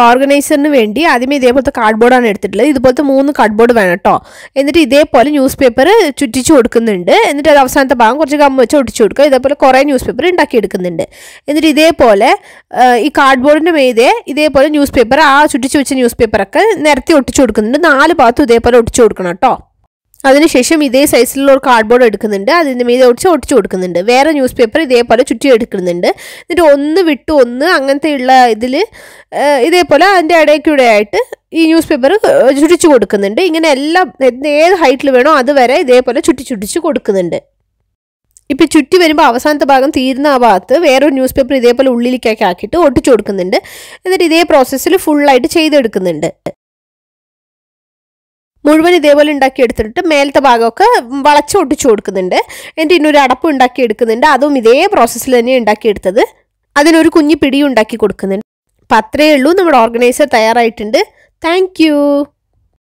ഓർഗനൈസറിന് വേണ്ടി ആദ്യമേ ഇതേപോലത്തെ കാർഡ്ബോർഡാണ് എടുത്തിട്ടുള്ളത് ഇതുപോലത്തെ മൂന്ന് കാർഡ്ബോർഡ് വേണം കേട്ടോ എന്നിട്ട് ഇതേപോലെ ന്യൂസ് പേപ്പർ ചുറ്റിച്ച് കൊടുക്കുന്നുണ്ട് എന്നിട്ട് അത് അവസാനത്തെ ഭാഗം കുറച്ച് ഗം വെച്ച് ഒട്ടിച്ചു കൊടുക്കുക ഇതേപോലെ കുറേ ന്യൂസ് പേപ്പർ ഉണ്ടാക്കി എടുക്കുന്നുണ്ട് എന്നിട്ട് ഇതേപോലെ ആ, ഈ കാർഡ്ബോർഡിൻ്റെ മീതെ ഇതേപോലെ ന്യൂസ് പേപ്പർ ആ ചുറ്റിച്ച് വെച്ച ന്യൂസ് പേപ്പറൊക്കെ നിരത്തി ഒട്ടിച്ചു കൊടുക്കുന്നുണ്ട് നാല് ഭാഗത്തും ഇതേപോലെ ഒട്ടിച്ചു കൊടുക്കണം കേട്ടോ അതിനുശേഷം ഇതേ സൈസിലുള്ള ഒരു കാർഡ്ബോർഡ് എടുക്കുന്നുണ്ട് അതിൻ്റെ മീതെ ഒടിച്ച് ഒട്ടിച്ച് കൊടുക്കുന്നുണ്ട് വേറെ ന്യൂസ് പേപ്പർ ഇതേപോലെ ചുറ്റി എടുക്കുന്നുണ്ട് എന്നിട്ട് ഒന്ന് വിട്ട് ഒന്ന് അങ്ങനത്തെയുള്ള ഇതിൽ ഇതേപോലെ അതിൻ്റെ ഇടയ്ക്കൂടെ ആയിട്ട് ഈ ന്യൂസ് പേപ്പർ ചുറ്റിച്ച് കൊടുക്കുന്നുണ്ട് ഇങ്ങനെ എല്ലാം എന്ത് ഏത് ഹൈറ്റിൽ വേണോ അതുവരെ ഇതേപോലെ ചുറ്റി ചുറ്റിച്ച് കൊടുക്കുന്നുണ്ട് ഇപ്പം ചുറ്റി വരുമ്പോൾ അവസാനത്തെ ഭാഗം തീരുന്ന ആ ഭാഗത്ത് വേറൊരു ന്യൂസ് പേപ്പർ ഇതേപോലെ ഉള്ളിലേക്കൊക്കെ ആക്കിയിട്ട് ഒട്ടിച്ചു കൊടുക്കുന്നുണ്ട് എന്നിട്ട് ഇതേ പ്രോസസ്സിൽ ഫുള്ളായിട്ട് ചെയ്തെടുക്കുന്നുണ്ട് മുഴുവൻ ഇതേപോലെ ഉണ്ടാക്കി എടുത്തിട്ട് മേലത്തെ ഭാഗമൊക്കെ വളച്ച് ഒട്ടിച്ചു കൊടുക്കുന്നുണ്ട് എന്നിട്ട് ഇന്നൊരു അടപ്പ് ഉണ്ടാക്കി എടുക്കുന്നുണ്ട് അതും ഇതേ പ്രോസസ്സിൽ തന്നെ ഉണ്ടാക്കിയെടുത്തത് അതിനൊരു കുഞ്ഞു പിടി ഉണ്ടാക്കി കൊടുക്കുന്നുണ്ട് അപ്പം അത്രയേ ഉള്ളൂ നമ്മുടെ ഓർഗനൈസർ തയ്യാറായിട്ടുണ്ട് താങ്ക്